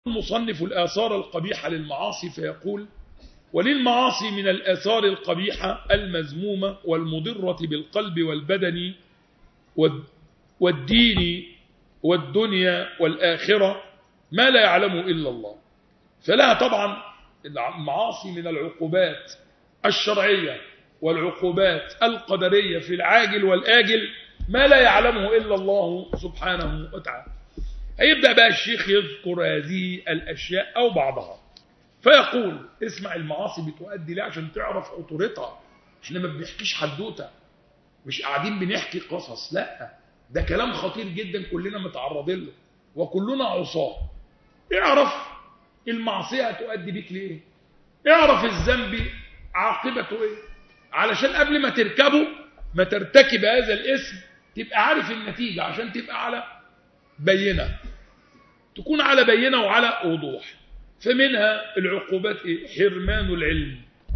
المصنف الآثار القبيحة للمعاصي فيقول وللمعاصي من الآثار القبيحة المذمومة والمضرة بالقلب والبدن والدين والدنيا والآخرة ما لا يعلمه إلا الله فلها طبعا المعاصي من العقوبات الشرعية والعقوبات القدرية في العاجل والآجل ما لا يعلمه إلا الله سبحانه وتعالى هيبدأ بقى الشيخ يذكر هذه الأشياء أو بعضها فيقول اسمع المعاصي بتؤدي ليه عشان تعرف خطورتها احنا ما بنحكيش حدوته مش قاعدين بنحكي قصص لا ده كلام خطير جدا كلنا متعرضين له وكلنا عصاه اعرف المعصيه هتؤدي بيك ليه اعرف الذنب عاقبته ايه علشان قبل ما تركبه ما ترتكب هذا الاسم تبقى عارف النتيجه عشان تبقى على بينه تكون على بينه وعلى وضوح فمنها العقوبات ايه حرمان العلم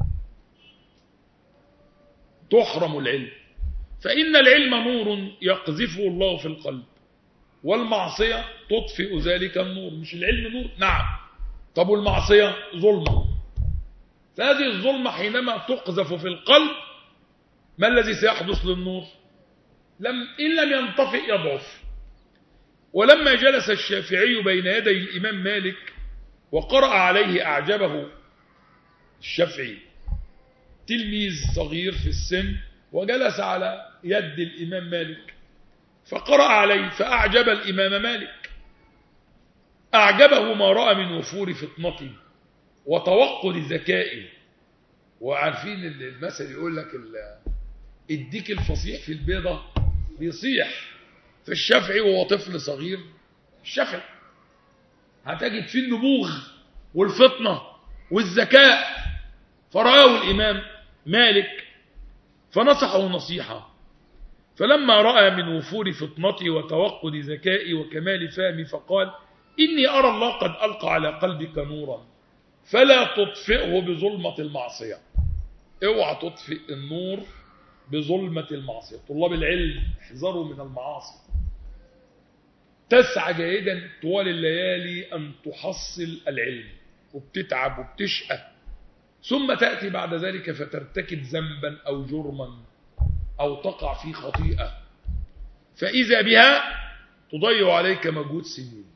تحرم العلم فإن العلم نور يقذفه الله في القلب والمعصية تطفئ ذلك النور مش العلم نور نعم طب والمعصية ظلمة فهذه الظلمة حينما تقذف في القلب ما الذي سيحدث للنور لم إن لم ينطفئ يضعف ولما جلس الشافعي بين يدي الإمام مالك وقرأ عليه أعجبه الشافعي تلميذ صغير في السن وجلس على يد الإمام مالك فقرأ عليه فأعجب الإمام مالك أعجبه ما رأى من وفور فطنته وتوقد ذكائه وعارفين المثل يقول لك الديك الفصيح في البيضة بيصيح فالشافعي وهو طفل صغير الشافعي هتجد فيه النبوغ والفطنة والذكاء فرآه الإمام مالك فنصحه نصيحة فلما رأى من وفور فطنتي وتوقد ذكائي وكمال فهمي فقال إني أرى الله قد ألقى على قلبك نورا فلا تطفئه بظلمة المعصية اوعى تطفئ النور بظلمة المعصية طلاب العلم احذروا من المعاصي تسعى جيدا طوال الليالي أن تحصل العلم وبتتعب وبتشقى ثم تأتي بعد ذلك فترتكب ذنبا أو جرما أو تقع في خطيئة فإذا بها تضيع عليك مجهود سنين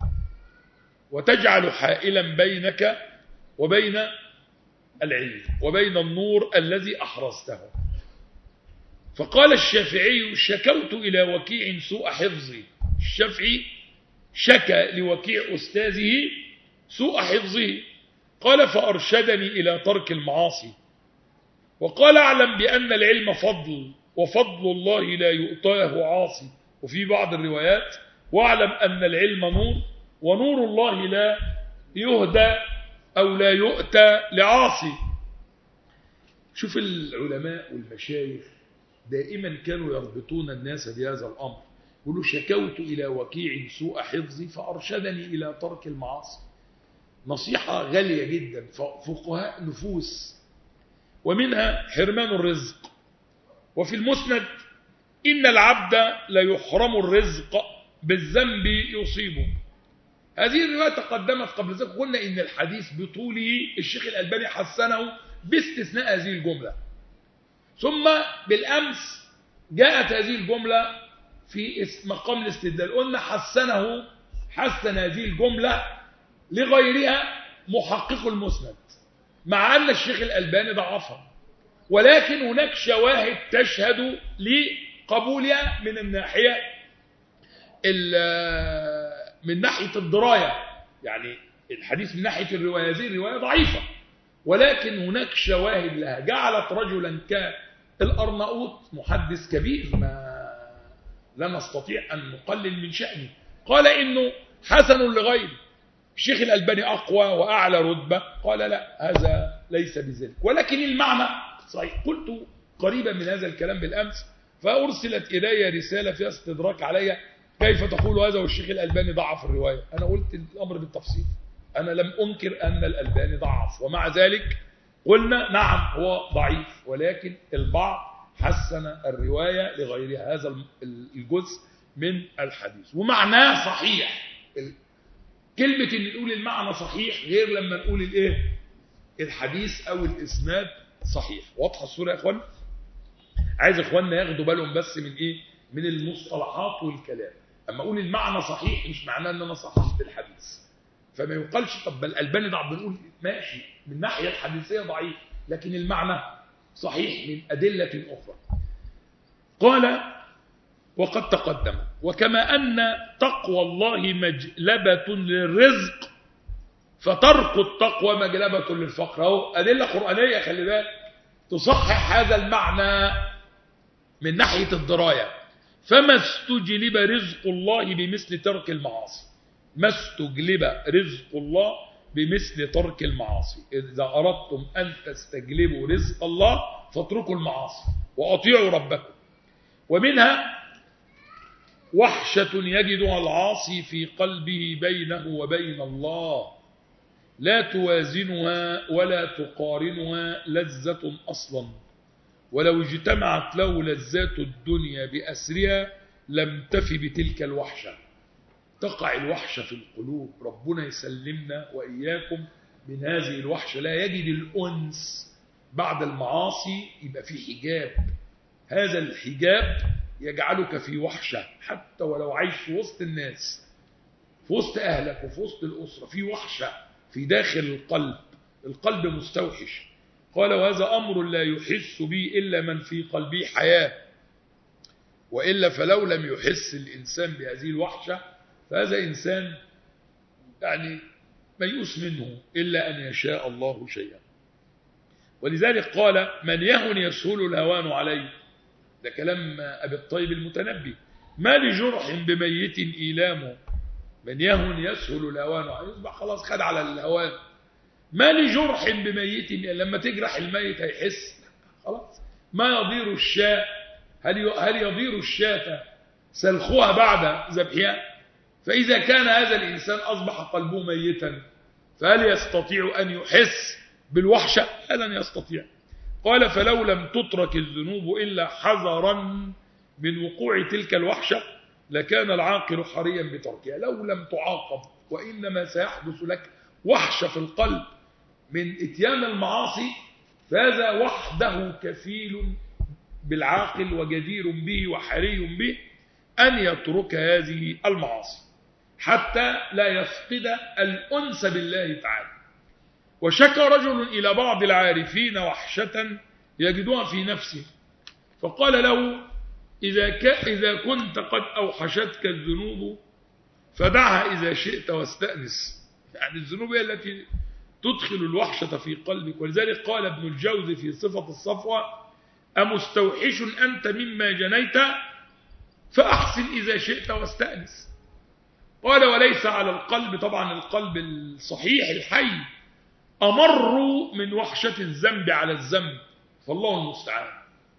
وتجعل حائلا بينك وبين العلم وبين النور الذي أحرزته فقال الشافعي شكوت إلى وكيع سوء حفظي الشافعي شكى لوكيع أستاذه سوء حفظه قال فأرشدني إلى ترك المعاصي وقال أعلم بأن العلم فضل وفضل الله لا يؤتاه عاصي وفي بعض الروايات واعلم أن العلم نور ونور الله لا يهدى أو لا يؤتى لعاصي شوف العلماء والمشايخ دائما كانوا يربطون الناس بهذا الأمر يقولوا شكوت إلى وكيع سوء حفظي فأرشدني إلى ترك المعاصي نصيحة غالية جدا فقهاء نفوس ومنها حرمان الرزق وفي المسند إن العبد لا يحرم الرزق بالذنب يصيبه هذه الرواية تقدمت قبل ذلك قلنا إن الحديث بطوله الشيخ الألباني حسنه باستثناء هذه الجملة ثم بالأمس جاءت هذه الجملة في مقام الاستدلال قلنا حسنه حسن هذه الجملة لغيرها محقق المسند مع أن الشيخ الألباني ضعفها ولكن هناك شواهد تشهد لقبولها من الناحية من ناحية الدراية يعني الحديث من ناحية الرواية هذه الرواية ضعيفة ولكن هناك شواهد لها جعلت رجلا كالأرناؤوط محدث كبير ما لا نستطيع أن نقلل من شأنه قال إنه حسن لغيره الشيخ الألباني أقوى وأعلى رتبة قال لا هذا ليس بذلك ولكن المعنى صحيح قلت قريبا من هذا الكلام بالأمس فأرسلت إلي رسالة فيها استدراك علي كيف تقول هذا والشيخ الألباني ضعف الرواية أنا قلت الأمر بالتفصيل أنا لم أنكر أن الألباني ضعف ومع ذلك قلنا نعم هو ضعيف ولكن البعض حسن الرواية لغيرها هذا الجزء من الحديث ومعناه صحيح كلمة ان نقول المعنى صحيح غير لما نقول الايه الحديث او الاسناد صحيح واضحة الصورة يا اخوان عايز اخواننا ياخدوا بالهم بس من ايه من المصطلحات والكلام اما اقول المعنى صحيح مش معناه ان انا صححت الحديث فما يقالش طب الالباني ضعف بنقول ماشي من الناحيه الحديثيه ضعيف لكن المعنى صحيح من ادله اخرى قال وقد تقدم وكما ان تقوى الله مجلبه للرزق فترك التقوى مجلبه للفقر اهو ادله قرانيه خلي بالك تصحح هذا المعنى من ناحيه الدرايه فما استجلب رزق الله بمثل ترك المعاصي ما استجلب رزق الله بمثل ترك المعاصي إذا أردتم أن تستجلبوا رزق الله فاتركوا المعاصي وأطيعوا ربكم ومنها وحشة يجدها العاصي في قلبه بينه وبين الله لا توازنها ولا تقارنها لذة أصلا ولو اجتمعت له لذات الدنيا بأسرها لم تف بتلك الوحشة تقع الوحشة في القلوب ربنا يسلمنا وإياكم من هذه الوحشة لا يجد الأنس بعد المعاصي يبقى في حجاب هذا الحجاب يجعلك في وحشة حتى ولو عايش في وسط الناس في وسط أهلك وفي وسط الأسرة في وحشة في داخل القلب القلب مستوحش قال وهذا أمر لا يحس به إلا من في قلبه حياة وإلا فلو لم يحس الإنسان بهذه الوحشة فهذا إنسان يعني ميؤوس منه إلا أن يشاء الله شيئا ولذلك قال من يهن يسهل الهوان عليه ده كلام أبي الطيب المتنبي ما لجرح بميت إيلامه من يهن يسهل الهوان عليه يصبح خلاص خد على الهوان ما لجرح بميت لما تجرح الميت هيحس خلاص ما يضير الشاة هل هل يضير الشاة سلخها بعد ذبحها فإذا كان هذا الإنسان أصبح قلبه ميتا فهل يستطيع أن يحس بالوحشة لن يستطيع قال فلو لم تترك الذنوب إلا حذرا من وقوع تلك الوحشة لكان العاقل حريا بتركها لو لم تعاقب وإنما سيحدث لك وحشة في القلب من اتيان المعاصي فهذا وحده كفيل بالعاقل وجدير به وحري به أن يترك هذه المعاصي حتى لا يفقد الأنس بالله تعالى وشكى رجل إلى بعض العارفين وحشة يجدها في نفسه فقال له إذا, ك... إذا كنت قد أوحشتك الذنوب فدعها إذا شئت واستأنس يعني الذنوب هي التي تدخل الوحشة في قلبك ولذلك قال ابن الجوزي في صفة الصفوة أمستوحش أنت مما جنيت فأحسن إذا شئت واستأنس قال وليس على القلب طبعا القلب الصحيح الحي أمر من وحشة الذنب على الذنب فالله المستعان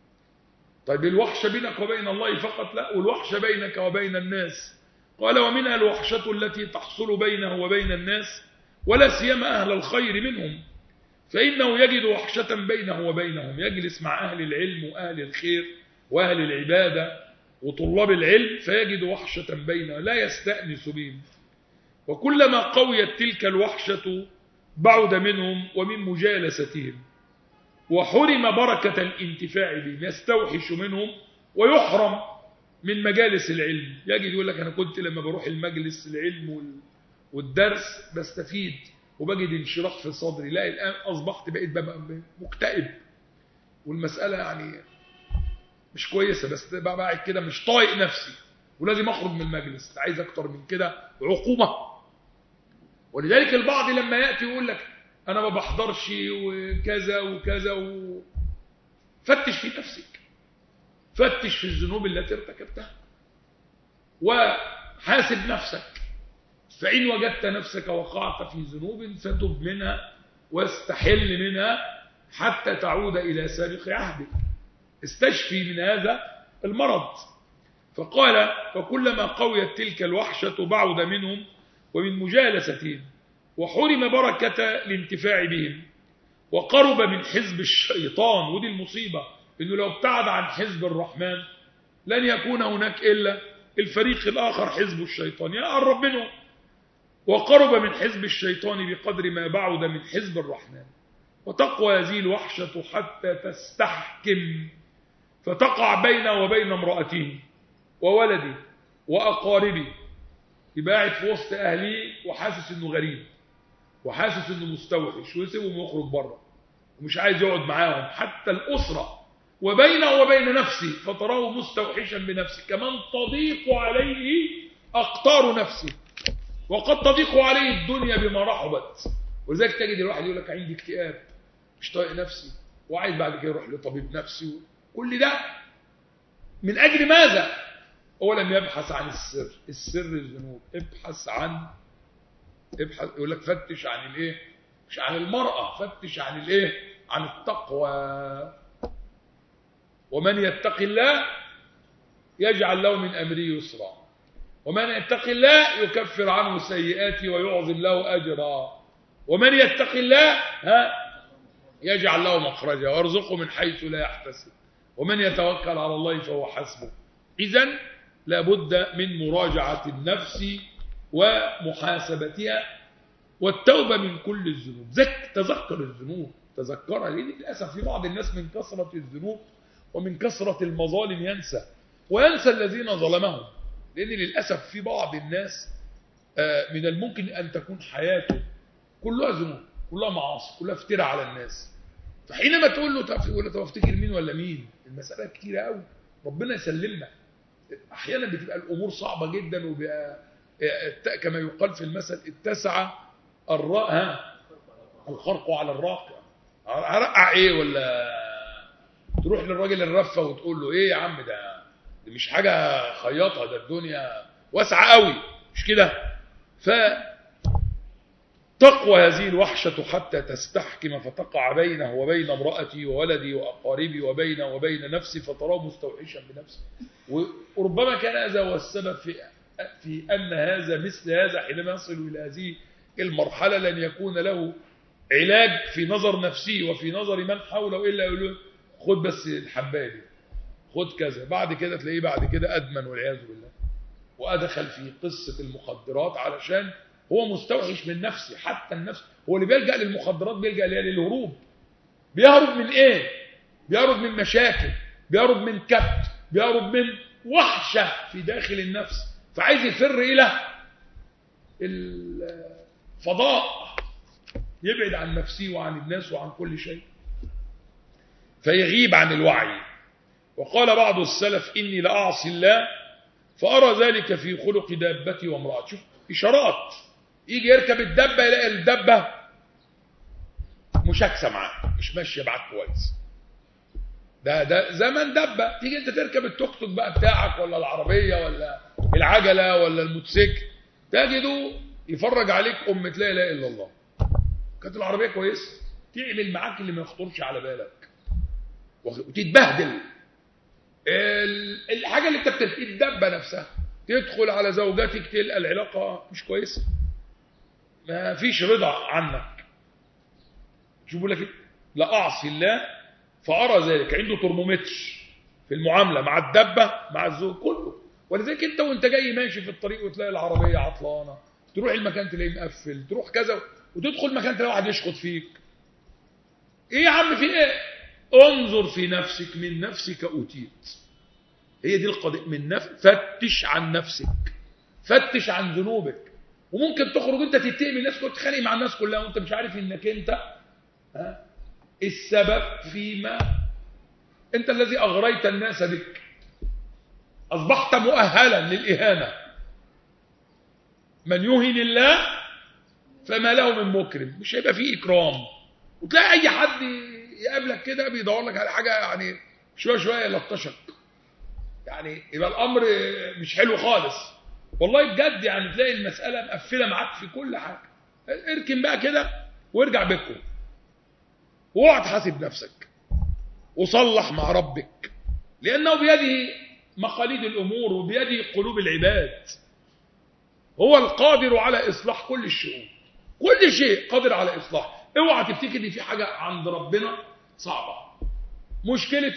طيب الوحشة بينك وبين الله فقط لا والوحشة بينك وبين الناس قال ومنها الوحشة التي تحصل بينه وبين الناس ولا سيما أهل الخير منهم فإنه يجد وحشة بينه وبينهم يجلس مع أهل العلم وأهل الخير وأهل العبادة وطلاب العلم فيجد وحشة بينه لا يستأنس بهم وكلما قويت تلك الوحشة بعد منهم ومن مجالستهم وحرم بركة الانتفاع بهم يستوحش منهم ويحرم من مجالس العلم يجد يقول لك أنا كنت لما بروح المجلس العلم والدرس بستفيد وبجد انشراح في صدري لا الآن أصبحت بقيت ببقى مكتئب والمسألة يعني مش كويسة بس بقى قاعد كده مش طايق نفسي ولازم أخرج من المجلس عايز أكتر من كده عقوبة ولذلك البعض لما يأتي يقول لك أنا ما بحضرش وكذا وكذا و... فتش في نفسك فتش في الذنوب التي ارتكبتها وحاسب نفسك فإن وجدت نفسك وقعت في ذنوب فتب منها واستحل منها حتى تعود إلى سابق عهدك استشفي من هذا المرض فقال فكلما قويت تلك الوحشة بعد منهم ومن مجالستهم وحرم بركة الانتفاع بهم وقرب من حزب الشيطان ودي المصيبة انه لو ابتعد عن حزب الرحمن لن يكون هناك إلا الفريق الآخر حزب الشيطان يقرب منهم وقرب من حزب الشيطان بقدر ما بعد من حزب الرحمن وتقوى هذه الوحشة حتى تستحكم فتقع بينه وبين امرأته وولده وأقاربه يبقى قاعد في وسط أهليه وحاسس إنه غريب وحاسس إنه مستوحش ويسيبهم يخرج بره ومش عايز يقعد معاهم حتى الأسرة وبينه وبين نفسه فتراه مستوحشا بنفسه كمان تضيق عليه أقطار نفسه وقد تضيق عليه الدنيا بما رحبت ولذلك تجد الواحد يقول لك عندي اكتئاب مش طايق نفسي وعايز بعد كده يروح لطبيب نفسي كل ده من أجل ماذا هو لم يبحث عن السر السر الذنوب ابحث عن ابحث يقول لك فتش عن الايه مش عن المرأة فتش عن الايه عن التقوى ومن يتق الله يجعل له من أمره يسرا ومن يتق الله يكفر عنه سيئاته ويعظم له أجرا ومن يتق الله ها يجعل له مخرجا ويرزقه من حيث لا يحتسب ومن يتوكل على الله فهو حسبه إذا لابد من مراجعة النفس ومحاسبتها والتوبة من كل الذنوب ذك تذكر الذنوب تذكرها لأن للأسف في بعض الناس من كثرة الذنوب ومن كثرة المظالم ينسى وينسى الذين ظلمهم لأن للأسف في بعض الناس من الممكن أن تكون حياته كلها ذنوب كلها معاصي كلها افتراء على الناس فحينما تقول له تقول له افتكر مين ولا مين المسألة كتيرة قوي ربنا يسلمنا احيانا بتبقى الامور صعبة جدا وبقى كما يقال في المثل اتسع الراء الخرق على الراقع هرقع ايه ولا تروح للراجل الرفه وتقول له ايه يا عم ده دي مش حاجه خياطه ده الدنيا واسعه قوي مش كده ف تقوى هذه الوحشة حتى تستحكم فتقع بينه وبين امرأتي وولدي وأقاربي وبينه وبين نفسي فتراه مستوحشا بنفسه وربما كان هذا هو السبب في في أن هذا مثل هذا حينما يصل إلى هذه المرحلة لن يكون له علاج في نظر نفسه وفي نظر من حوله إلا يقول له خد بس الحباية دي خد كذا بعد كده تلاقيه بعد كده أدمن والعياذ بالله وأدخل في قصة المخدرات علشان هو مستوحش من نفسه حتى النفس هو اللي بيلجأ للمخدرات بيلجأ للهروب بيهرب من ايه بيهرب من مشاكل بيهرب من كبت بيهرب من وحشة في داخل النفس فعايز يفر إلى الفضاء يبعد عن نفسه وعن الناس وعن كل شيء فيغيب عن الوعي وقال بعض السلف إني لأعصي الله فأرى ذلك في خلق دابتي وامرأتي شوف إشارات يجي يركب الدبة يلاقي الدبة مشاكسة معاه مش ماشية معاك كويس ده ده زمن دبة تيجي انت تركب التوك توك بقى بتاعك ولا العربية ولا العجلة ولا الموتوسيكل تجده يفرج عليك أم لا إله إلا الله كانت العربية كويسة تعمل معاك اللي ما يخطرش على بالك وتتبهدل الحاجة اللي انت بتبقى الدبة نفسها تدخل على زوجتك تلقى العلاقة مش كويسة ما فيش رضا عنك شوفوا لك لا أعصي الله فأرى ذلك عنده ترمومتر في المعاملة مع الدبة مع الزوج كله ولذلك انت وانت جاي ماشي في الطريق وتلاقي العربية عطلانة تروح المكان تلاقيه مقفل تروح كذا وتدخل مكان تلاقي واحد يشخط فيك ايه يا عم في ايه انظر في نفسك من نفسك أوتيت هي دي القضية من نف... فتش عن نفسك فتش عن ذنوبك وممكن تخرج انت تتقي من الناس كلها تتخانق مع الناس كلها وانت مش عارف انك انت ها السبب فيما انت الذي اغريت الناس بك اصبحت مؤهلا للاهانه من يهن الله فما له من مكرم مش هيبقى فيه اكرام وتلاقي اي حد يقابلك كده بيدور لك على حاجه يعني شويه شويه يلطشك يعني يبقى الامر مش حلو خالص والله بجد يعني تلاقي المساله مقفله معاك في كل حاجه اركن بقى كده وارجع بيتكم واوعى تحاسب نفسك وصلح مع ربك لانه بيده مقاليد الامور وبيده قلوب العباد هو القادر على اصلاح كل الشؤون كل شيء قادر على اصلاح اوعى تفتكر ان في حاجه عند ربنا صعبه مشكله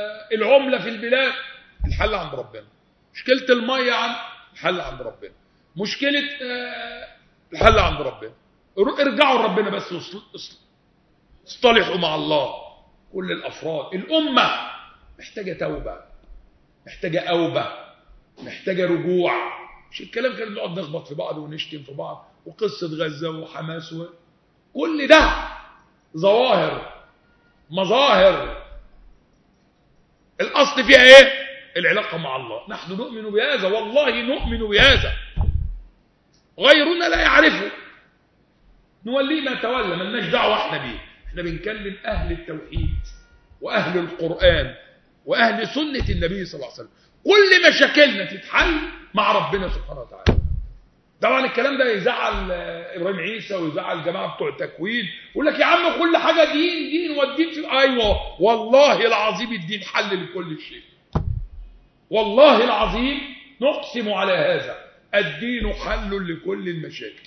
العمله في البلاد الحل عند ربنا مشكله الميه عند الحل عند ربنا مشكلة آه، الحل عند ربنا ر- ارجعوا لربنا بس واصل- اصل- اصطلحوا مع الله كل الأفراد الأمة محتاجة توبة محتاجة أوبة محتاجة رجوع مش الكلام كان نقعد نخبط في بعض ونشتم في بعض وقصة غزة وحماس و... كل ده ظواهر مظاهر الأصل فيها إيه؟ العلاقة مع الله نحن نؤمن بهذا والله نؤمن بهذا غيرنا لا يعرفه نوليه ما تولى ملناش دعوة احنا بيه احنا بنكلم أهل التوحيد وأهل القرآن وأهل سنة النبي صلى الله عليه وسلم كل مشاكلنا تتحل مع ربنا سبحانه وتعالى طبعا الكلام ده يزعل آه، ابراهيم عيسى ويزعل الجماعه بتوع التكوين يقول لك يا عم كل حاجه دين دين والدين في ايوه والله العظيم الدين حل لكل شيء والله العظيم نقسم على هذا الدين حل لكل المشاكل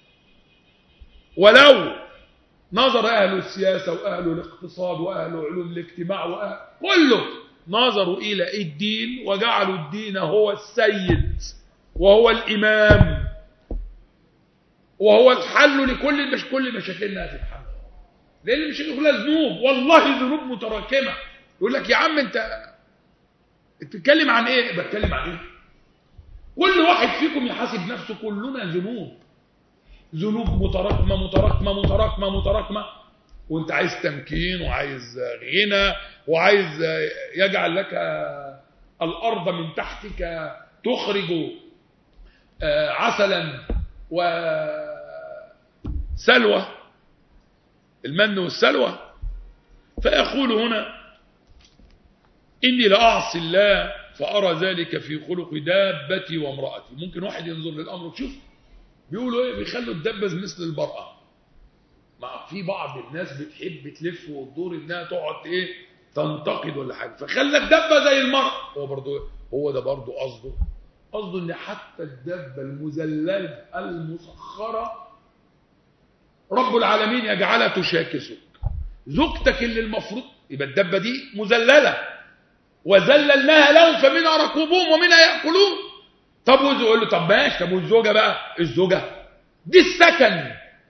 ولو نظر أهل السياسة وأهل الاقتصاد وأهل علوم الاجتماع وأهل كله نظروا إلى الدين وجعلوا الدين هو السيد وهو الإمام وهو الحل لكل المش... كل مشاكلنا هتتحل لأن المشاكل كلها ذنوب والله ذنوب متراكمة يقول لك يا عم أنت بتتكلم عن إيه؟ بتكلم عن إيه؟ كل واحد فيكم يحاسب نفسه كلنا ذنوب ذنوب متراكمة متراكمة متراكمة متراكمة وانت عايز تمكين وعايز غنى وعايز يجعل لك الأرض من تحتك تخرج آه، عسلا وسلوى المن والسلوى فيقول هنا إني لأعصي الله فأرى ذلك في خلق دابتي وامرأتي ممكن واحد ينظر للأمر وتشوف بيقولوا ايه بيخلوا الدبة مثل المرأة مع في بعض الناس بتحب تلف وتدور انها تقعد ايه تنتقد ولا حاجه فخلى الدبه زي المرأة هو برضه هو ده برضه قصده قصده ان حتى الدبه المذلله المسخره رب العالمين يجعلها تشاكسك زوجتك اللي المفروض يبقى الدبه دي مذلله وذللناها لهم فمنها ركوبهم ومنها ياكلون طب وزوج يقول له طب ماشي طب والزوجه بقى الزوجه دي السكن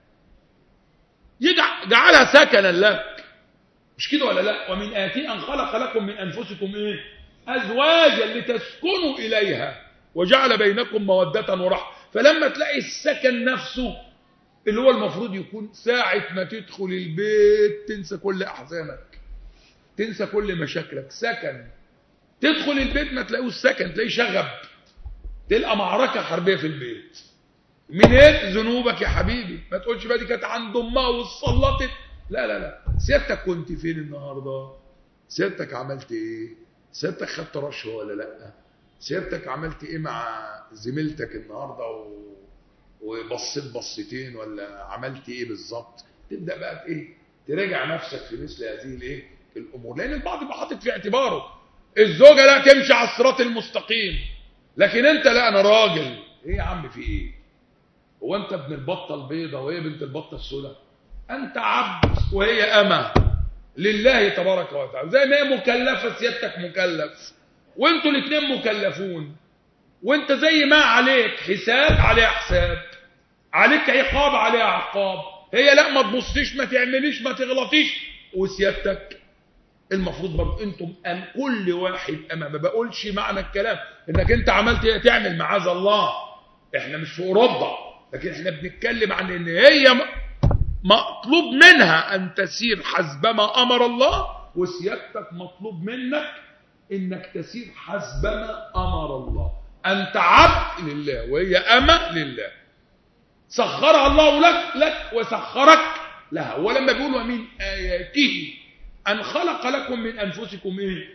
يجعل جعلها سكنا لك مش كده ولا لا ومن آتي أن خلق لكم من أنفسكم إيه أزواجا لتسكنوا إليها وجعل بينكم مودة ورحمة فلما تلاقي السكن نفسه اللي هو المفروض يكون ساعة ما تدخل البيت تنسى كل أحزانك تنسى كل مشاكلك سكن تدخل البيت ما تلاقوش سكن تلاقيه شغب تلقى معركة حربية في البيت من ايه ذنوبك يا حبيبي ما تقولش بقى دي كانت عند امها واتسلطت لا لا لا سيادتك كنت فين النهارده سيادتك عملت ايه سيادتك خدت رشوه ولا لا سيادتك عملت ايه مع زميلتك النهارده و... وبصيت بصتين ولا عملت ايه بالظبط تبدا بقى ايه تراجع نفسك في مثل هذه الايه الامور لان البعض بيبقى حاطط في اعتباره الزوجه لا تمشي على الصراط المستقيم لكن انت لا انا راجل ايه يا عم في ايه هو انت ابن البطه البيضاء وهي بنت البطه السوداء انت عبد وهي امه لله تبارك وتعالى زي ما هي مكلفه سيادتك مكلف وانتوا الاثنين مكلفون وانت زي ما عليك حساب عليها حساب عليك عقاب عليها عقاب هي لا ما تبصيش ما تعمليش ما تغلطيش وسيادتك المفروض برضه انتم أم كل واحد اما ما بقولش معنى الكلام انك انت عملت ايه تعمل معاذ الله احنا مش في اوروبا لكن احنا بنتكلم عن ان هي م- مطلوب منها ان تسير حسبما امر الله وسيادتك مطلوب منك انك تسير حسبما امر الله انت عبد لله وهي امه لله سخرها الله لك لك وسخرك لها ولما بيقولوا من اياته ان خلق لكم من انفسكم ايه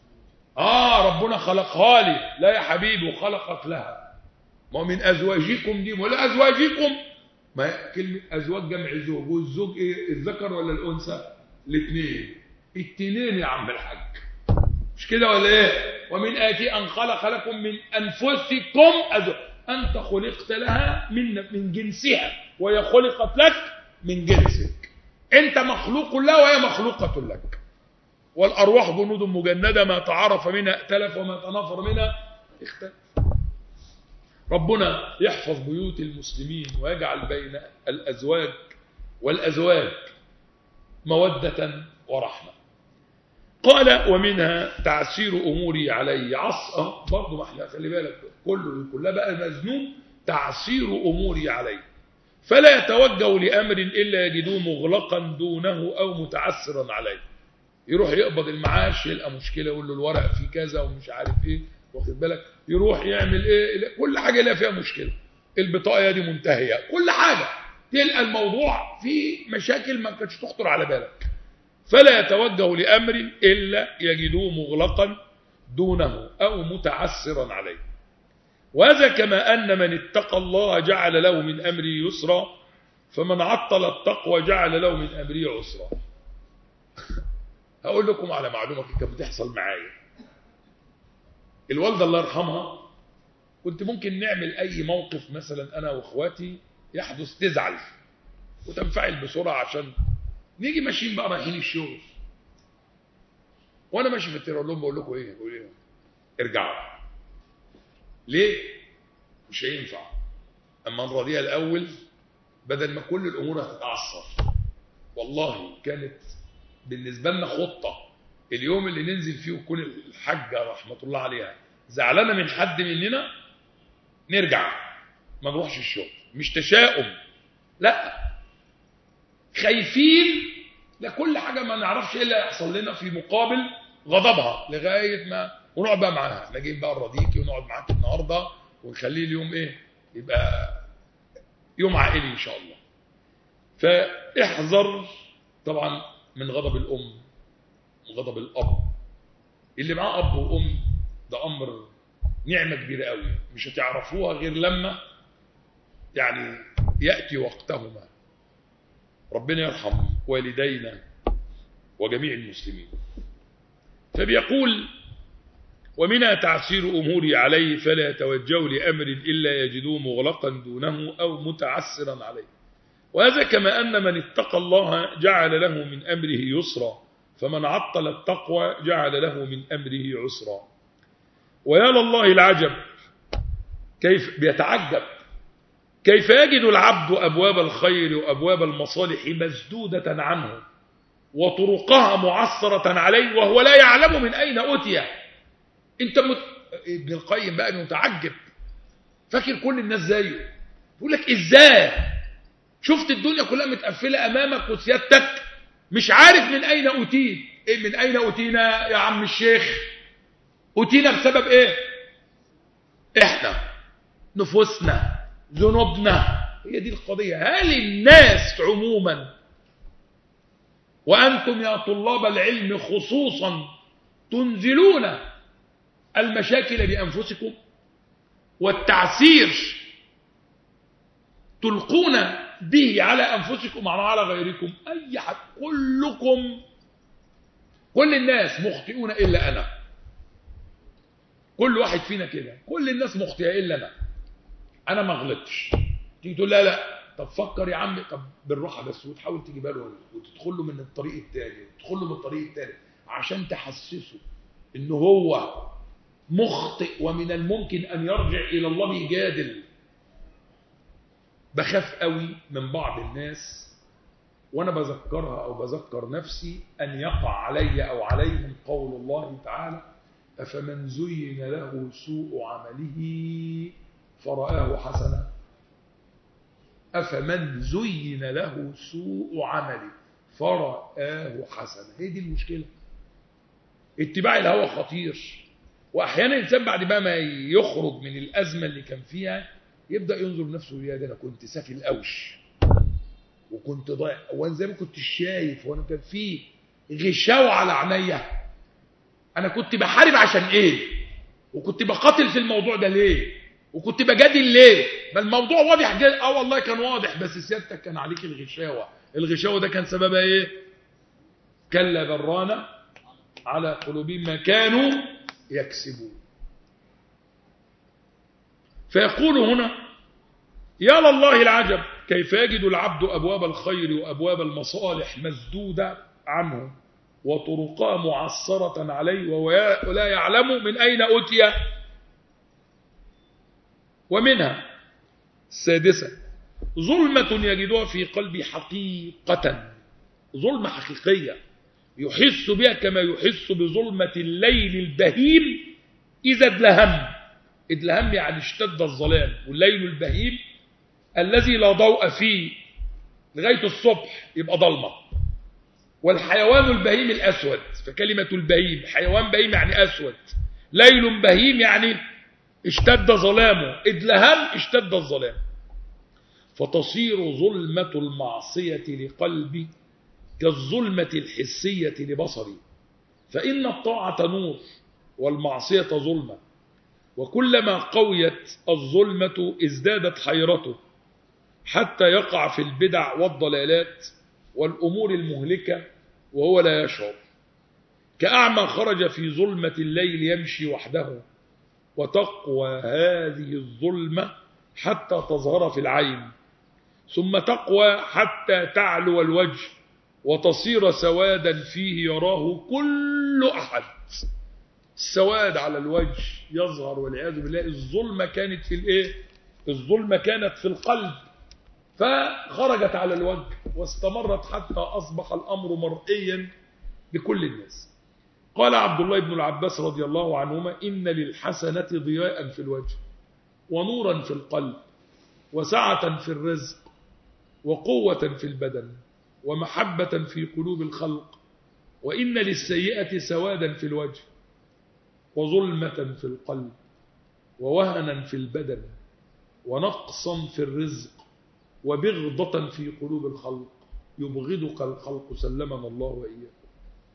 اه ربنا خلقها لي لا يا حبيبي وخلقك لها ما من ازواجكم دي ولا ازواجكم ما هي كلمه ازواج جمع زوج والزوج ايه الذكر ولا الانثى الاثنين التنين يا عم الحاج مش كده ولا ايه ومن اتي ان خلق لكم من انفسكم ازواج انت خلقت لها من من جنسها وهي خلقت لك من جنسك انت مخلوق لها وهي مخلوقه لك والارواح جنود مجنده ما تعارف منها ائتلف وما تنافر منها اختلف ربنا يحفظ بيوت المسلمين ويجعل بين الأزواج والأزواج مودة ورحمة قال ومنها تعسير أموري علي عصا برضه ما احنا خلي بالك كله كلها بقى مزنون تعسير أموري علي فلا يتوجه لأمر إلا يجدوه مغلقا دونه أو متعسرا عليه يروح يقبض المعاش يلقى مشكلة يقول له الورق فيه كذا ومش عارف ايه واخد بالك يروح يعمل ايه كل حاجة يلاقي فيها مشكلة البطاقة دي منتهية كل حاجة تلقى الموضوع فيه مشاكل ما كانتش تخطر على بالك فلا يتوجه لأمر إلا يجدوه مغلقا دونه أو متعسرا عليه وهذا كما أن من اتقى الله جعل له من أمره يسرا فمن عطل التقوى جعل له من أمره عسرا هقول لكم على معلومة كانت بتحصل معايا الوالدة الله يرحمها كنت ممكن نعمل أي موقف مثلا أنا وإخواتي يحدث تزعل وتنفعل بسرعة عشان نيجي ماشيين بقى رايحين الشغل وانا ماشي في الطريق اقول لهم بقول لكم ايه بقول ايه ارجعوا ليه مش هينفع اما نراضيها الاول بدل ما كل الامور هتتعصر والله كانت بالنسبه لنا خطه اليوم اللي ننزل فيه وتكون الحاجه رحمه الله عليها زعلانه من حد مننا نرجع ما نروحش الشغل مش تشاؤم لا خايفين لكل حاجة ما نعرفش ايه اللي هيحصل لنا في مقابل غضبها لغاية ما ونقعد بقى معاها احنا جايين بقى نراضيكي ونقعد معاك النهارده ونخليه اليوم ايه يبقى يوم عائلي ان شاء الله فاحذر طبعا من غضب الام وغضب الاب اللي معاه اب وام ده امر نعمه كبيره قوي مش هتعرفوها غير لما يعني ياتي وقتهما ربنا يرحم والدينا وجميع المسلمين فبيقول ومنها تعسير أموري عليه فلا يتوجه لأمر إلا يجدوه مغلقا دونه أو متعسرا عليه وهذا كما أن من اتقى الله جعل له من أمره يسرا فمن عطل التقوى جعل له من أمره عسرا ويا لله العجب كيف بيتعجب كيف يجد العبد أبواب الخير وأبواب المصالح مسدودة عنه وطرقها معصرة عليه وهو لا يعلم من أين أتي انت مت... ابن القيم بقى متعجب فاكر كل الناس زيه يقول لك ازاي شفت الدنيا كلها متقفلة أمامك وسيادتك مش عارف من أين أتيت إيه من أين أتينا يا عم الشيخ أتينا بسبب إيه إحنا نفوسنا ذنوبنا هي دي القضية هل الناس عموما وأنتم يا طلاب العلم خصوصا تنزلون المشاكل بأنفسكم والتعسير تلقون به على أنفسكم وعلى غيركم أي حد كلكم كل الناس مخطئون إلا أنا كل واحد فينا كده كل الناس مخطئة إلا أنا أنا ما غلطتش تيجي تقول لا لا طب فكر يا عم طب بالراحة بس وتحاول تجيبها له وتدخل له من الطريق التاني تدخل له من الطريق التاني عشان تحسسه إن هو مخطئ ومن الممكن أن يرجع إلى الله يجادل بخاف قوي من بعض الناس وأنا بذكرها أو بذكر نفسي أن يقع علي أو عليهم قول الله تعالى أفمن زين له سوء عمله فرآه حسنا أفمن زين له سوء عمله فرآه حسنا هي دي المشكلة اتباع الهوى خطير واحيانا الانسان بعد بقى ما يخرج من الازمه اللي كان فيها يبدا ينظر لنفسه يا ده انا كنت سافل قوش وكنت ضايع وانا زي ما كنت شايف وانا كان في غشاوه على عينيا انا كنت بحارب عشان ايه وكنت بقاتل في الموضوع ده ليه وكنت بجادل ليه ما الموضوع واضح جدا اه والله كان واضح بس سيادتك كان عليك الغشاوه الغشاوه ده كان سببها ايه كلا برانا على قلوبهم ما كانوا يكسبون فيقول هنا يا لله العجب كيف يجد العبد أبواب الخير وأبواب المصالح مسدودة عنه وطرقها معصرة عليه وهو لا يعلم من أين أتي ومنها السادسة ظلمة يجدها في قلبي حقيقة ظلمة حقيقية يحس بها كما يحس بظلمة الليل البهيم إذا ادلهم ادلهم يعني اشتد الظلام والليل البهيم الذي لا ضوء فيه لغاية الصبح يبقى ضلمة والحيوان البهيم الأسود فكلمة البهيم حيوان بهيم يعني أسود ليل بهيم يعني اشتد ظلامه ادلهم اشتد الظلام فتصير ظلمة المعصية لقلبي كالظلمة الحسية لبصري فإن الطاعة نور والمعصية ظلمة وكلما قويت الظلمة ازدادت حيرته حتى يقع في البدع والضلالات والأمور المهلكة وهو لا يشعر كأعمى خرج في ظلمة الليل يمشي وحده وتقوى هذه الظلمة حتى تظهر في العين ثم تقوى حتى تعلو الوجه وتصير سوادا فيه يراه كل أحد السواد على الوجه يظهر والعياذ بالله الظلمة كانت في الايه الظلمة كانت في القلب فخرجت على الوجه واستمرت حتى أصبح الأمر مرئيا لكل الناس قال عبد الله بن العباس رضي الله عنهما إن للحسنة ضياء في الوجه ونورا في القلب وسعة في الرزق وقوة في البدن ومحبة في قلوب الخلق وإن للسيئة سوادا في الوجه وظلمة في القلب ووهنا في البدن ونقصا في الرزق وبغضة في قلوب الخلق يبغضك الخلق سلمنا الله وإياكم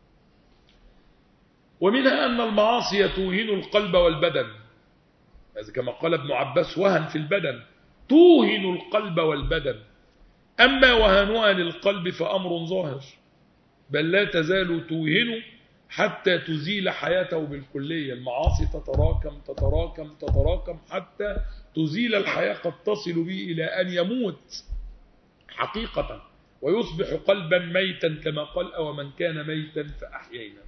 ومنها أن المعاصي توهن القلب والبدن هذا كما قال ابن عباس وهن في البدن توهن القلب والبدن أما وهنها للقلب فأمر ظاهر بل لا تزال توهن حتى تزيل حياته بالكلية المعاصي تتراكم تتراكم تتراكم حتى تزيل الحياة قد تصل به إلى أن يموت حقيقة ويصبح قلبا ميتا كما قال أو من كان ميتا فأحيينا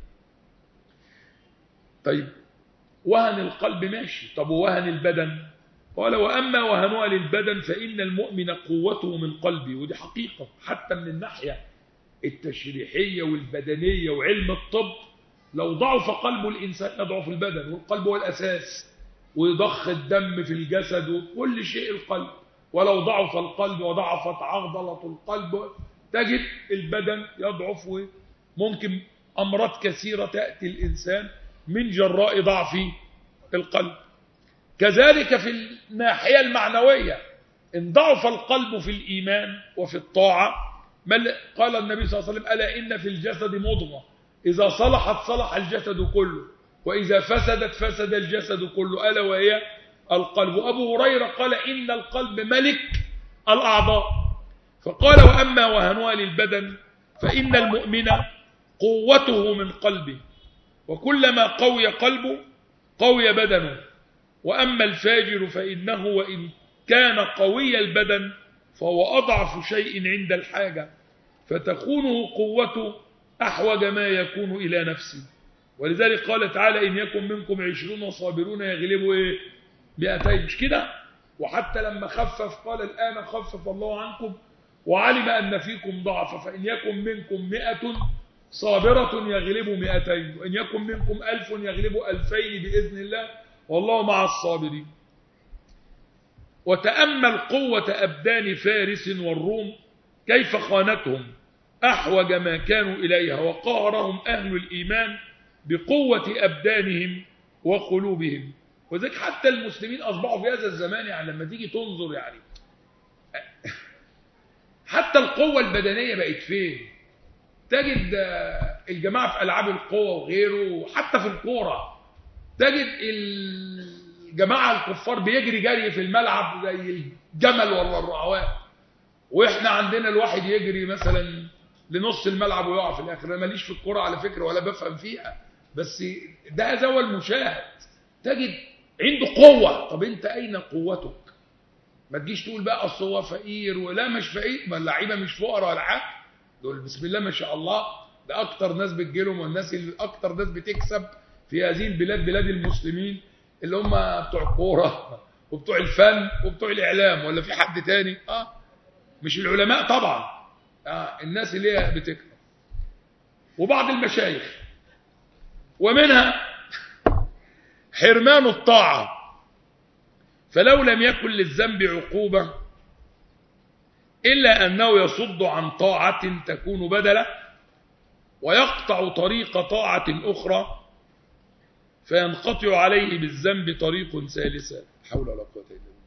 طيب وهن القلب ماشي طب وهن البدن قال وأما وهنها للبدن فإن المؤمن قوته من قلبه ودي حقيقة حتى من الناحية التشريحية والبدنية وعلم الطب لو ضعف قلب الإنسان يضعف البدن والقلب هو الأساس ويضخ الدم في الجسد وكل شيء القلب ولو ضعف القلب وضعفت عضلة القلب تجد البدن يضعف وممكن أمراض كثيرة تأتي الإنسان من جراء ضعف القلب كذلك في الناحية المعنوية إن ضعف القلب في الإيمان وفي الطاعة قال النبي صلى الله عليه وسلم ألا إن في الجسد مضغة إذا صلحت صلح الجسد كله وإذا فسدت فسد الجسد كله ألا وهي القلب أبو هريرة قال إن القلب ملك الأعضاء فقال وأما وهنها للبدن فإن المؤمن قوته من قلبه وكلما قوي قلبه قوي بدنه وأما الفاجر فإنه وإن كان قوي البدن فهو أضعف شيء عند الحاجة فتكونه قوته أحوج ما يكون إلى نفسه ولذلك قال تعالى إن يكن منكم عشرون صابرون يغلبوا إيه مئتين مش كده وحتى لما خفف قال الآن خفف الله عنكم وعلم أن فيكم ضعف فإن يكن منكم مئة صابرة يغلبوا مئتين وإن يكن منكم ألف يغلبوا ألفين بإذن الله والله مع الصابرين وتأمل قوة أبدان فارس والروم كيف خانتهم أحوج ما كانوا إليها وقهرهم أهل الإيمان بقوة أبدانهم وقلوبهم وذلك حتى المسلمين أصبحوا في هذا الزمان يعني لما تيجي تنظر يعني حتى القوة البدنية بقت فين تجد الجماعة في ألعاب القوة وغيره وحتى في الكورة تجد الجماعة الكفار بيجري جري في الملعب زي الجمل ولا الرعوات واحنا عندنا الواحد يجري مثلا لنص الملعب ويقع في الاخر انا ماليش في الكوره على فكره ولا بفهم فيها بس ده هذا هو المشاهد تجد عنده قوه طب انت اين قوتك ما تجيش تقول بقى اصل هو فقير ولا مش فقير ما اللعيبه مش فقراء ولا حاجه دول بسم الله ما شاء الله ده اكتر ناس بتجيلهم والناس اللي اكتر ناس بتكسب في هذه البلاد بلاد المسلمين اللي هم بتوع الكوره وبتوع الفن وبتوع الإعلام ولا في حد تاني آه مش العلماء طبعا آه الناس اللي هي بتكره وبعض المشايخ ومنها حرمان الطاعة فلو لم يكن للذنب عقوبة إلا أنه يصد عن طاعة تكون بدلة ويقطع طريق طاعة أخرى فينقطع عليه بالذنب طريق ثالثة حول ولا قوة إلا بالله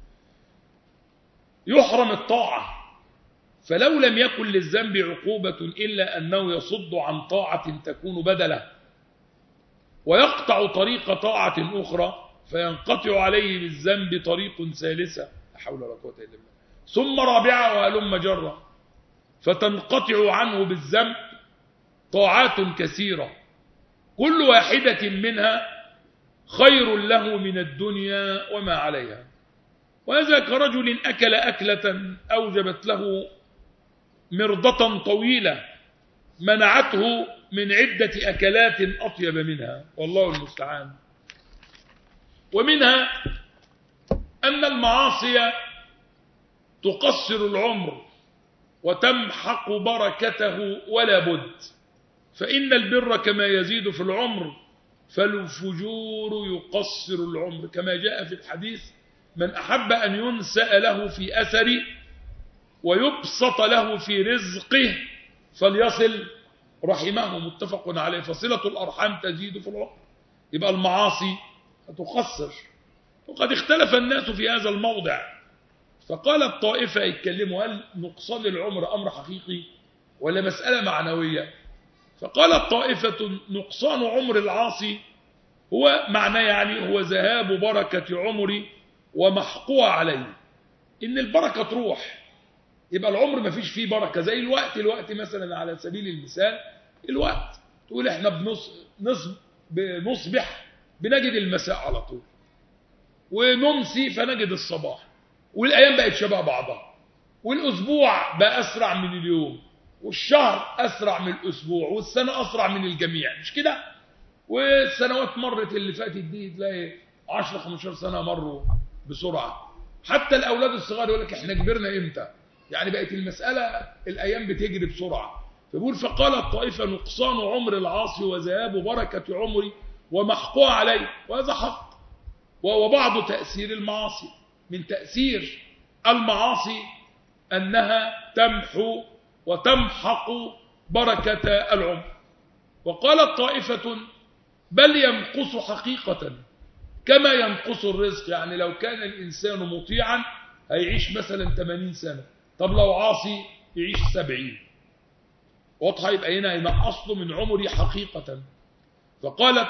يحرم الطاعة فلو لم يكن للذنب عقوبة إلا أنه يصد عن طاعة تكون بدلة ويقطع طريق طاعة أخرى فينقطع عليه بالذنب طريق ثالثة لا حول ولا قوة إلا بالله ثم رابعة وهلم جرة فتنقطع عنه بالذنب طاعات كثيرة كل واحدة منها خير له من الدنيا وما عليها وهذا كرجل أكل أكلة أوجبت له مرضة طويلة منعته من عدة أكلات أطيب منها والله المستعان ومنها أن المعاصي تقصر العمر وتمحق بركته ولا بد فإن البر كما يزيد في العمر فالفجور يقصر العمر كما جاء في الحديث من أحب أن ينسأ له في أثره ويبسط له في رزقه فليصل رحمه متفق عليه فصلة الأرحام تزيد في العمر يبقى المعاصي تقصر وقد اختلف الناس في هذا الموضع فقال الطائفة يتكلموا هل نقصان العمر أمر حقيقي ولا مسألة معنوية فقال الطائفة نقصان عمر العاصي هو معنى يعني هو ذهاب بركة عمري ومحقوها عليه إن البركة تروح يبقى العمر ما فيش فيه بركة زي الوقت الوقت مثلا على سبيل المثال الوقت تقول احنا بنص نصب بنصبح بنجد المساء على طول ونمسي فنجد الصباح والأيام بقت شبه بعضها والأسبوع بقى أسرع من اليوم والشهر أسرع من الأسبوع والسنة أسرع من الجميع مش كده والسنوات مرت اللي فاتت دي تلاقي 10 15 سنة مروا بسرعة حتى الأولاد الصغار يقول لك احنا كبرنا امتى يعني بقت المسألة الأيام بتجري بسرعة فبيقول فقال الطائفة نقصان عمر العاصي وذهاب بركة عمري ومحقوها عليه وهذا حق وبعض تأثير المعاصي من تأثير المعاصي أنها تمحو وتمحق بركة العمر وقالت طائفة بل ينقص حقيقة كما ينقص الرزق يعني لو كان الإنسان مطيعا هيعيش مثلا 80 سنة طب لو عاصي يعيش 70 واضحة يبقى هنا ينقص له من عمري حقيقة فقالت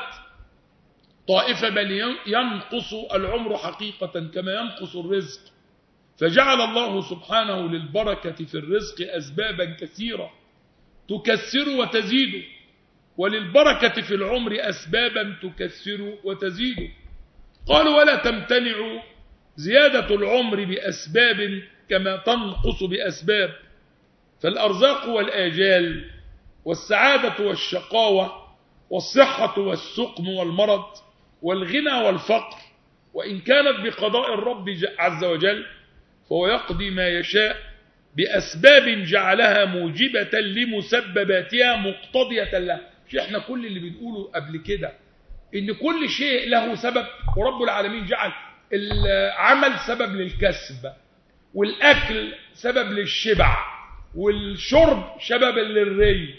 طائفة بل ينقص العمر حقيقة كما ينقص الرزق فجعل الله سبحانه للبركة في الرزق أسبابا كثيرة تكسر وتزيد وللبركة في العمر أسبابا تكسر وتزيد قالوا ولا تمتنع زيادة العمر بأسباب كما تنقص بأسباب فالأرزاق والآجال والسعادة والشقاوة والصحة والسقم والمرض والغنى والفقر وإن كانت بقضاء الرب عز وجل فهو يقضي ما يشاء بأسباب جعلها موجبة لمسبباتها مقتضية لها مش احنا كل اللي بنقوله قبل كده ان كل شيء له سبب ورب العالمين جعل العمل سبب للكسب والأكل سبب للشبع والشرب سبب للري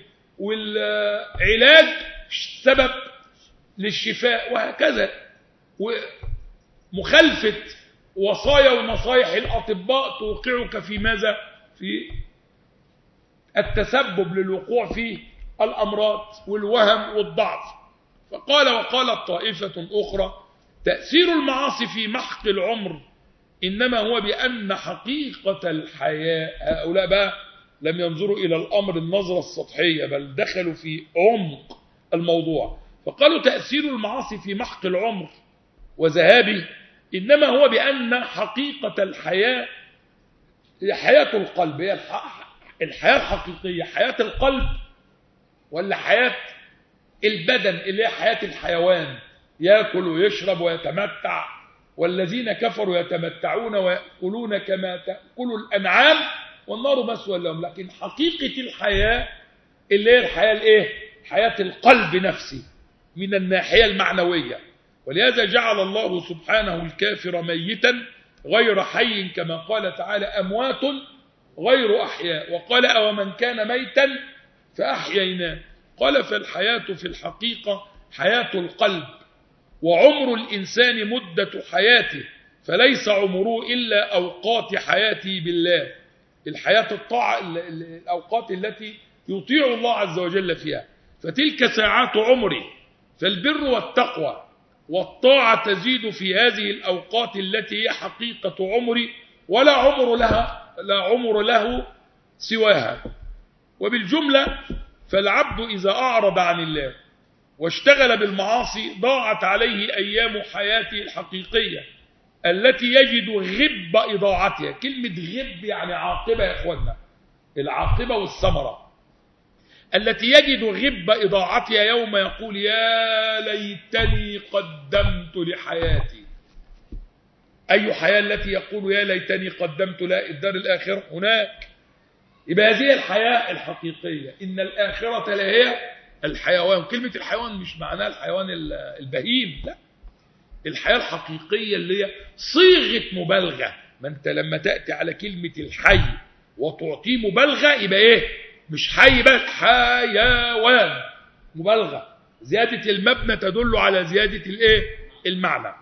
والعلاج سبب للشفاء وهكذا ومخالفة وصايا ونصايح الأطباء توقعك في ماذا في التسبب للوقوع في الأمراض والوهم والضعف فقال وقالت طائفة أخرى تأثير المعاصي في محق العمر إنما هو بأن حقيقة الحياة هؤلاء بقى لم ينظروا إلى الأمر النظرة السطحية بل دخلوا في عمق الموضوع فقالوا تأثير المعاصي في محق العمر وذهابه إنما هو بأن حقيقة الحياة هي حياة القلب هي الحياة الحقيقية حياة القلب ولا حياة البدن اللي هي حياة الحيوان يأكل ويشرب ويتمتع والذين كفروا يتمتعون ويأكلون كما تأكل الأنعام والنار مسوى لهم لكن حقيقة الحياة اللي هي الحياة الايه حياة القلب نفسه من الناحية المعنوية ولهذا جعل الله سبحانه الكافر ميتا غير حي كما قال تعالى أموات غير أحياء وقال أومن كان ميتا فأحييناه قال فالحياة في الحقيقة حياة القلب وعمر الإنسان مدة حياته فليس عمره إلا أوقات حياته بالله الحياة الطاعة الأوقات التي يطيع الله عز وجل فيها فتلك ساعات عمره فالبر والتقوى والطاعة تزيد في هذه الأوقات التي هي حقيقة عمري ولا عمر لها لا عمر له سواها وبالجملة فالعبد إذا أعرض عن الله واشتغل بالمعاصي ضاعت عليه أيام حياته الحقيقية التي يجد غب إضاعتها كلمة غب يعني عاقبة يا إخوانا العاقبة والثمرة التي يجد غب إضاعتها يوم يقول يا ليتني قدمت لحياتي أي حياة التي يقول يا ليتني قدمت لها الدار الآخرة هناك يبقى هذه الحياة الحقيقية إن الآخرة لهي الحيوان كلمة الحيوان مش معناها الحيوان البهيم لا الحياة الحقيقية اللي هي صيغة مبالغة ما انت لما تأتي على كلمة الحي وتعطيه مبالغة يبقى ايه مش حي بس حيوان مبالغة زيادة المبنى تدل على زيادة الايه المعنى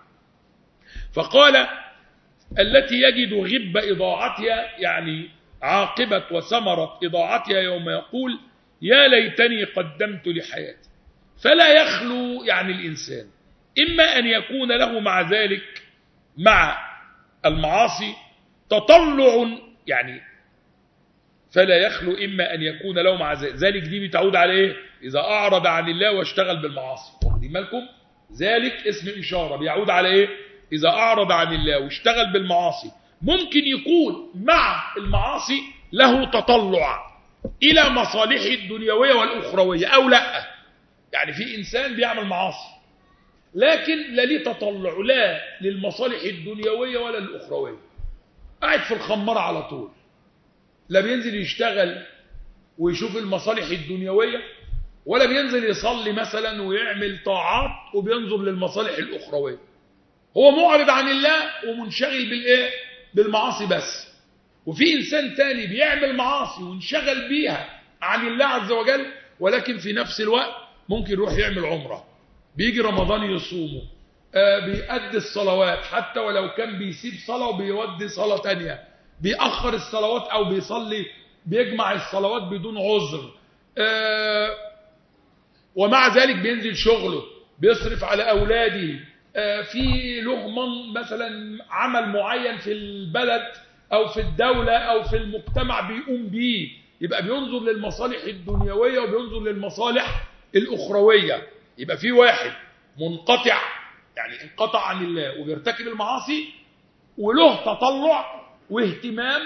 فقال التي يجد غب إضاعتها يعني عاقبة وثمرة إضاعتها يوم يقول يا ليتني قدمت لحياتي فلا يخلو يعني الإنسان إما أن يكون له مع ذلك مع المعاصي تطلع يعني فلا يخلو إما أن يكون له مع ذلك ذلك دي بتعود على إيه إذا أعرض عن الله واشتغل بالمعاصي واخدين بالكم ذلك اسم إشارة بيعود على إيه إذا أعرض عن الله واشتغل بالمعاصي ممكن يكون مع المعاصي له تطلع إلى مصالحه الدنيوية والأخروية أو لا يعني في إنسان بيعمل معاصي لكن لا ليه تطلع لا للمصالح الدنيوية ولا الأخروية قاعد في الخمارة على طول لا بينزل يشتغل ويشوف المصالح الدنيوية ولا بينزل يصلي مثلا ويعمل طاعات وبينظر للمصالح الأخروية هو معرض عن الله ومنشغل بالإيه بالمعاصي بس وفي إنسان تاني بيعمل معاصي وانشغل بيها عن الله عز وجل ولكن في نفس الوقت ممكن يروح يعمل عمره بيجي رمضان يصومه آه بيأدي الصلوات حتى ولو كان بيسيب صلاة وبيودي صلاة تانية بيأخر الصلوات أو بيصلي بيجمع الصلوات بدون عذر آه ومع ذلك بينزل شغله بيصرف على أولاده آه في له مثلا عمل معين في البلد أو في الدولة أو في المجتمع بيقوم بيه يبقى بينظر للمصالح الدنيوية وبينظر للمصالح الأخروية يبقى في واحد منقطع يعني انقطع عن الله وبيرتكب المعاصي وله تطلع واهتمام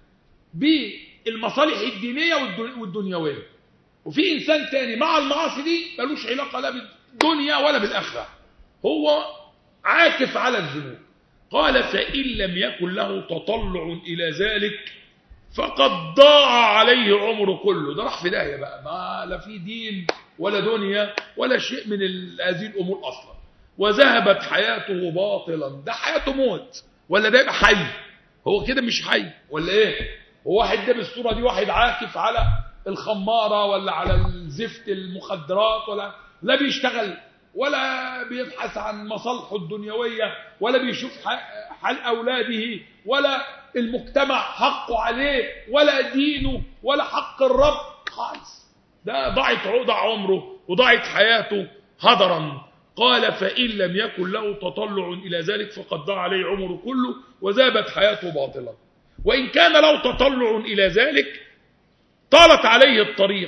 بالمصالح الدينية والدنيوية وفي إنسان تاني مع المعاصي دي ملوش علاقة لا بالدنيا ولا بالآخرة هو عاكف على الذنوب قال فإن لم يكن له تطلع إلى ذلك فقد ضاع عليه عمره كله ده راح في داهيه بقى ما لا في دين ولا دنيا ولا شيء من هذه الأمور أصلا وذهبت حياته باطلا ده حياته موت ولا ده يبقى حي هو كده مش حي ولا ايه هو واحد ده بالصورة دي واحد عاكف على الخمارة ولا على الزفت المخدرات ولا لا بيشتغل ولا بيبحث عن مصالحه الدنيوية ولا بيشوف حال أولاده ولا المجتمع حقه عليه ولا دينه ولا حق الرب خالص ده ضاعت ضاع عمره وضاعت حياته هدرا قال فإن لم يكن له تطلع إلى ذلك فقد ضاع عليه عمره كله وذابت حياته باطلا وإن كان له تطلع إلى ذلك طالت عليه الطريق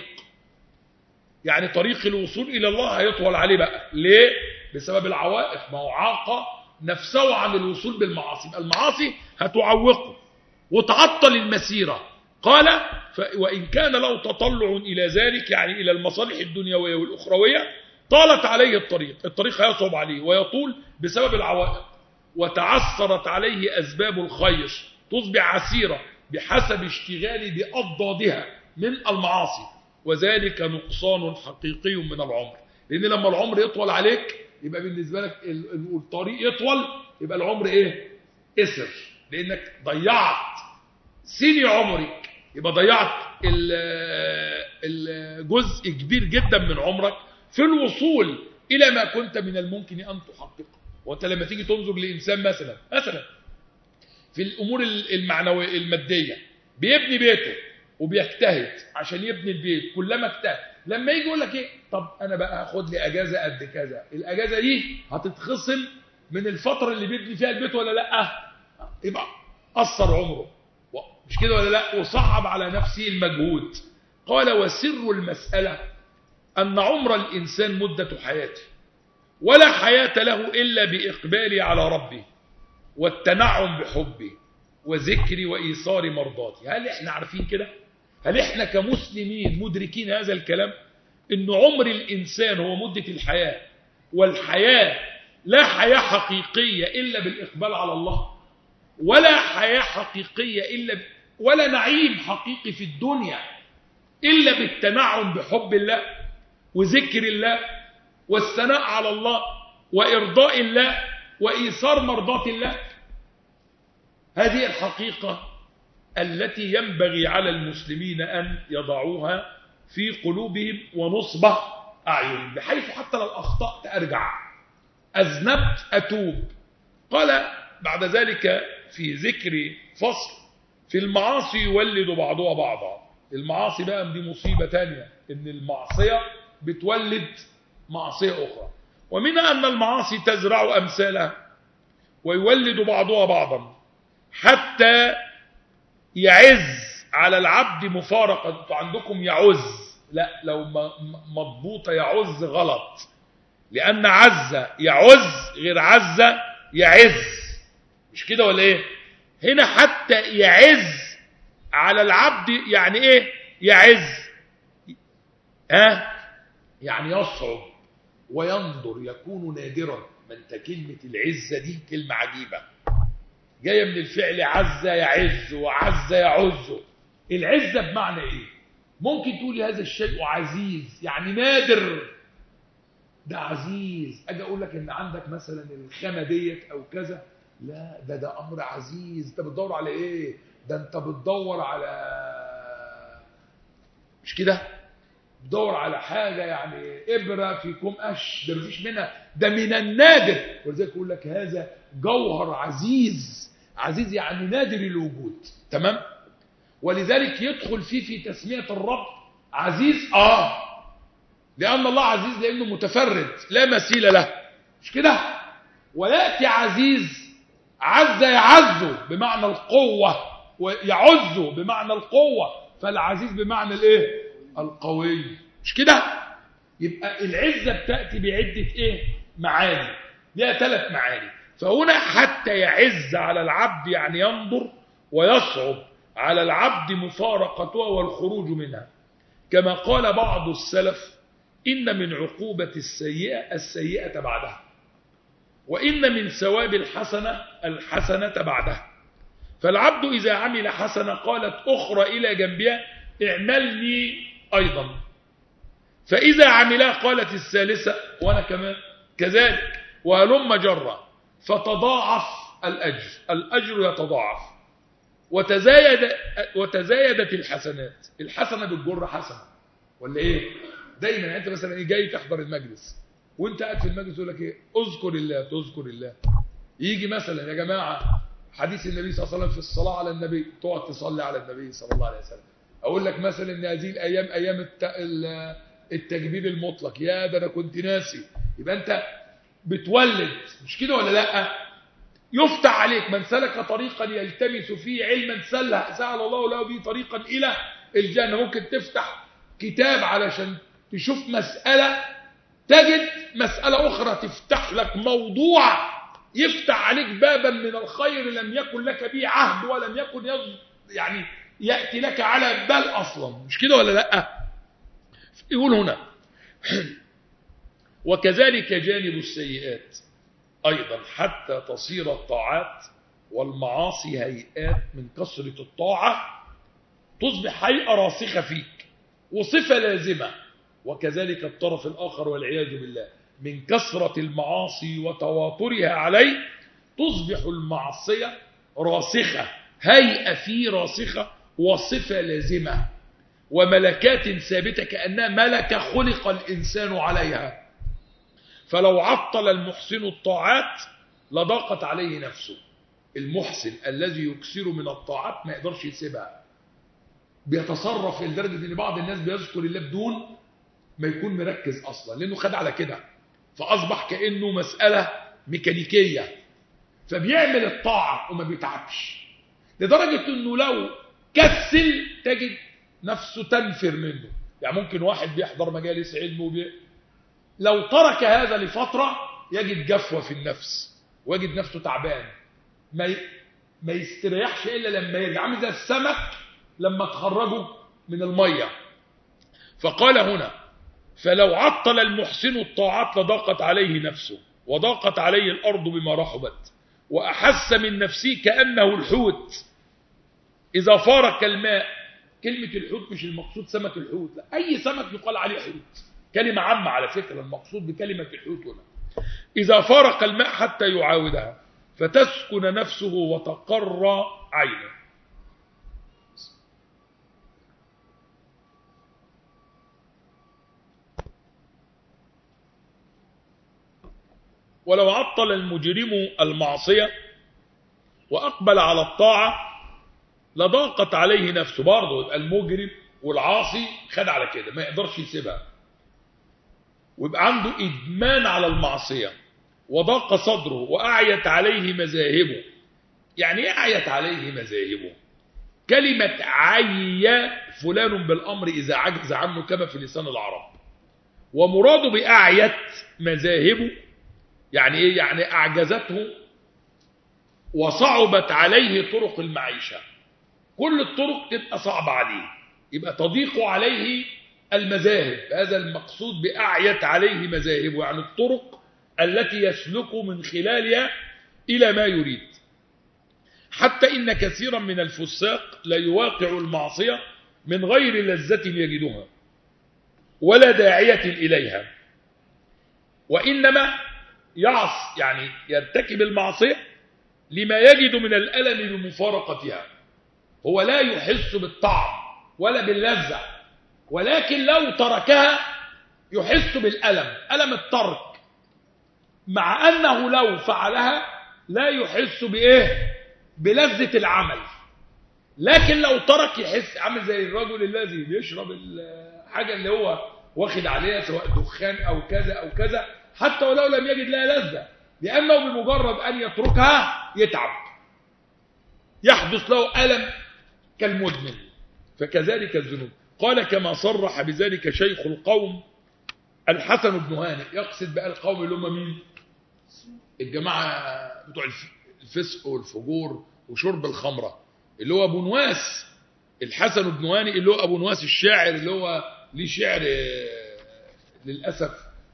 يعني طريق الوصول إلى الله هيطول عليه بقى ليه؟ بسبب العوائق ما هو عاق نفسه عن الوصول بالمعاصي المعاصي هتعوقه وتعطل المسيرة قال وإن كان له تطلع إلى ذلك يعني إلى المصالح الدنيوية والأخروية طالت عليه الطريق الطريق هيصعب عليه ويطول بسبب العوائق وتعثرت عليه أسباب الخير تصبح عسيرة بحسب اشتغالي بأضدادها من المعاصي وذلك نقصان حقيقي من العمر لأن لما العمر يطول عليك يبقى بالنسبة لك الطريق يطول يبقى العمر إيه اسر لأنك ضيعت سني عمرك يبقى ضيعت الجزء كبير جدا من عمرك في الوصول إلى ما كنت من الممكن أن تحققه وانت لما تيجي تنظر لإنسان مثلا مثلا في الأمور المعنوية المادية بيبني بيته وبيجتهد عشان يبني البيت كلما اجتهد لما يجي يقول لك ايه طب انا بقى هاخد لي اجازه قد كذا الاجازه دي هتتخصم من الفتره اللي بيبني فيها البيت ولا لا يبقى قصر عمره مش كده ولا لا وصعب على نفسه المجهود قال وسر المساله ان عمر الانسان مده حياته ولا حياه له الا باقباله على ربه والتنعم بحبه وذكري وإيصار مرضاتي هل احنا عارفين كده هل احنا كمسلمين مدركين هذا الكلام ان عمر الإنسان هو مدة الحياة والحياة لا حياة حقيقية إلا بالإقبال على الله ولا حياة حقيقية إلا ب... ولا نعيم حقيقي في الدنيا إلا بالتنعم بحب الله وذكر الله والثناء على الله وإرضاء الله وإيثار مرضاة الله هذه الحقيقة التي ينبغي على المسلمين أن يضعوها في قلوبهم ونصب أعينهم بحيث حتى لو أخطأت أرجع أذنبت أتوب قال بعد ذلك في ذكر فصل في المعاصي يولد بعضها بعضا المعاصي بقى دي مصيبة تانية إن المعصية بتولد معصية أخرى ومنها أن المعاصي تزرع أمثالها ويولد بعضها بعضا حتى يعز على العبد مفارقة انتوا عندكم يعز لا لو مضبوطة يعز غلط لأن عز يعز غير عز يعز مش كده ولا ايه هنا حتى يعز على العبد يعني ايه يعز ها يعني يصعب وينظر يكون نادرا ما انت كلمة العزة دي كلمة عجيبة جاية من الفعل عز يعز وعز يعز العزة بمعنى ايه ممكن تقولي هذا الشيء عزيز يعني نادر ده عزيز اجي اقول لك ان عندك مثلا الخامة ديت او كذا لا ده ده امر عزيز انت بتدور على ايه ده انت بتدور على مش كده بتدور على حاجة يعني إبرة في كوم قش ده مفيش منها ده من النادر ولذلك يقول لك هذا جوهر عزيز عزيز يعني نادر الوجود تمام ولذلك يدخل فيه في تسمية الرب عزيز آه لأن الله عزيز لأنه متفرد لا مثيل له مش كده ويأتي عزيز عز يعز بمعنى القوة ويعز بمعنى القوة فالعزيز بمعنى الايه القوي مش كده يبقى العزة بتأتي بعدة ايه معاني ليها ثلاث معاني فهنا حتى يعز على العبد يعني ينظر ويصعب على العبد مفارقتها والخروج منها كما قال بعض السلف إن من عقوبة السيئة السيئة بعدها وإن من ثواب الحسنة الحسنة بعدها فالعبد إذا عمل حسنة قالت أخرى إلى جنبها اعملني أيضا فإذا عملها قالت الثالثة وأنا كمان كذلك وهلم جرة فتضاعف الأجر الأجر يتضاعف وتزايد وتزايدت الحسنات الحسنة بتجر حسنة ولا إيه دايما يعني أنت مثلا جاي تحضر المجلس وانت قاعد في المجلس يقول لك ايه اذكر الله تذكر الله يجي مثلا يا جماعه حديث النبي صلى الله عليه وسلم في الصلاه على النبي تقعد تصلي على النبي صلى الله عليه وسلم اقول لك مثلا ان هذه الايام ايام التكبير المطلق يا ده انا كنت ناسي يبقى انت بتولد مش كده ولا لا يفتح عليك من سلك طريقا يلتمس فيه علما سهل الله له به طريقا الى الجنه ممكن تفتح كتاب علشان تشوف مساله تجد مسألة أخرى تفتح لك موضوع يفتح عليك بابا من الخير لم يكن لك به عهد ولم يكن يعني يأتي لك على بال أصلا مش كده ولا لا يقول هنا وكذلك جانب السيئات أيضا حتى تصير الطاعات والمعاصي هيئات من كثرة الطاعة تصبح هيئة راسخة فيك وصفة لازمة وكذلك الطرف الآخر والعياذ بالله من كثرة المعاصي وتواترها عليه تصبح المعصية راسخة هيئة فيه راسخة وصفة لازمة وملكات ثابتة كأنها ملكة خلق الإنسان عليها فلو عطل المحسن الطاعات لضاقت عليه نفسه المحسن الذي يكسر من الطاعات ما يقدرش يسيبها بيتصرف لدرجة ان بعض الناس بيذكر الله بدون ما يكون مركز اصلا لانه خد على كده فاصبح كانه مسألة ميكانيكية فبيعمل الطاعة وما بيتعبش لدرجة انه لو كسل تجد نفسه تنفر منه يعني ممكن واحد بيحضر مجالس علم وبي... لو ترك هذا لفترة يجد جفوة في النفس ويجد نفسه تعبان ما ي... ما يستريحش إلا لما يرجع عامل زي السمك لما تخرجه من المية فقال هنا فلو عطل المحسن الطاعات لضاقت عليه نفسه وضاقت عليه الأرض بما رحبت وأحس من نفسه كأنه الحوت إذا فارق الماء كلمة الحوت مش المقصود سمك الحوت لا أي سمك يقال عليه حوت كلمة عامة على فكرة المقصود بكلمة الحوت هنا إذا فارق الماء حتى يعاودها فتسكن نفسه وتقر عينه ولو عطل المجرم المعصية وأقبل على الطاعة لضاقت عليه نفسه برضه يبقى المجرم والعاصي خد على كده ما يقدرش يسيبها ويبقى عنده إدمان على المعصية وضاق صدره وأعيت عليه مذاهبه يعني ايه أعيت عليه مذاهبه كلمة عي فلان بالأمر إذا عجز عنه كما في لسان العرب ومراده بأعيت مذاهبه يعني إيه يعني أعجزته وصعبت عليه طرق المعيشة كل الطرق تبقى صعبة عليه يبقى تضيق عليه المذاهب هذا المقصود بأعيت عليه مذاهبه يعني الطرق التي يسلك من خلالها إلى ما يريد حتى إن كثيرا من الفساق لا يواقع المعصية من غير لذة يجدها ولا داعية إليها وإنما يعص يعني يرتكب المعصية لما يجد من الألم بمفارقتها هو لا يحس بالطعم ولا باللذة ولكن لو تركها يحس بالألم ألم الترك مع أنه لو فعلها لا يحس بإيه بلذة العمل لكن لو ترك يحس عامل زي الرجل الذي بيشرب الحاجة اللي هو واخد عليها سواء دخان أو كذا أو كذا حتى ولو لم يجد لها لذة لأنه بمجرد أن يتركها يتعب يحدث له ألم كالمدمن فكذلك الذنوب قال كما صرح بذلك شيخ القوم الحسن بن هانئ يقصد بقى القوم اللي هم مين الجماعة بتوع الفسق والفجور وشرب الخمرة اللي هو أبو نواس الحسن بن هانئ اللي هو أبو نواس الشاعر اللي هو ليه شعر للأسف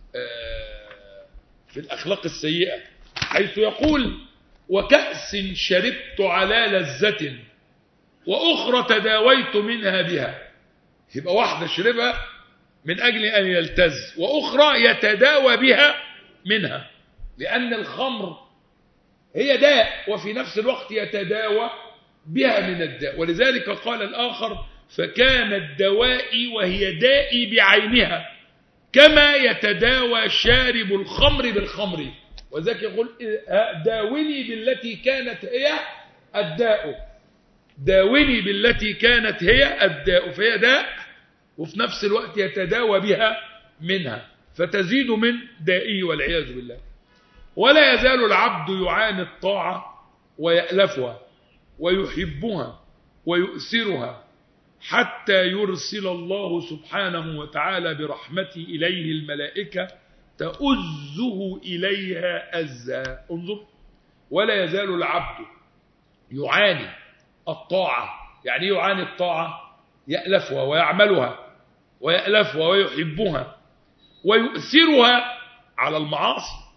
في الأخلاق السيئة حيث يقول وكأس شربت على لذة وأخرى تداويت منها بها يبقى واحدة شربها من أجل أن يلتز وأخرى يتداوى بها منها لأن الخمر هي داء وفي نفس الوقت يتداوى بها من الداء ولذلك قال الآخر فكان الدواء وهي دائي بعينها كما يتداوى شارب الخمر بالخمر وذلك يقول داوني بالتي كانت هي الداء داوني بالتي كانت هي الداء فهي داء وفي نفس الوقت يتداوى بها منها فتزيد من دائه والعياذ بالله ولا يزال العبد يعاني الطاعة ويألفها ويحبها ويؤثرها حتى يرسل الله سبحانه وتعالى برحمته إليه الملائكة تؤزه إليها أزا انظر ولا يزال العبد يعاني الطاعة يعني يعاني الطاعة يألفها ويعملها ويألفها ويحبها ويؤثرها على المعاصي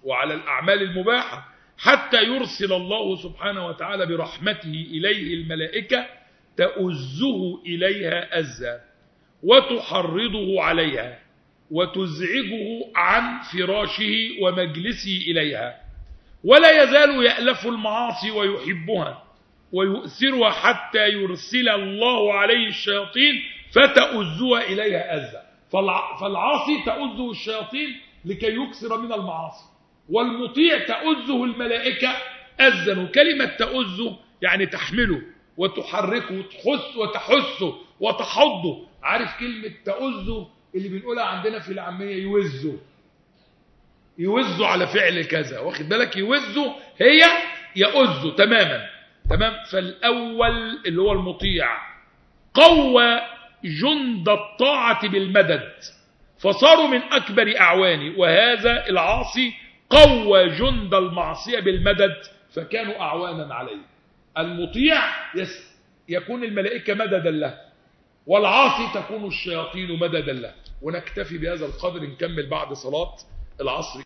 وعلى الأعمال المباحة حتى يرسل الله سبحانه وتعالى برحمته إليه الملائكة تؤزه إليها أزا وتحرضه عليها وتزعجه عن فراشه ومجلسه إليها ولا يزال يألف المعاصي ويحبها ويؤثرها حتى يرسل الله عليه الشياطين فتؤزها إليها أزا فالعاصي تؤزه الشياطين لكي يكسر من المعاصي والمطيع تؤزه الملائكة أزا وكلمة تؤزه يعني تحمله وتحركه وتحث وتحثه وتحضه عارف كلمة تؤزه اللي بنقولها عندنا في العامية يوزه يوزه على فعل كذا واخد بالك يوزه هي يؤزه تماما تمام فالأول اللي هو المطيع قوى جند الطاعة بالمدد فصاروا من أكبر أعواني وهذا العاصي قوى جند المعصية بالمدد فكانوا أعوانا عليه المطيع يكون الملائكة مددا له والعاصي تكون الشياطين مددا له ونكتفي بهذا القدر نكمل بعد صلاة العصر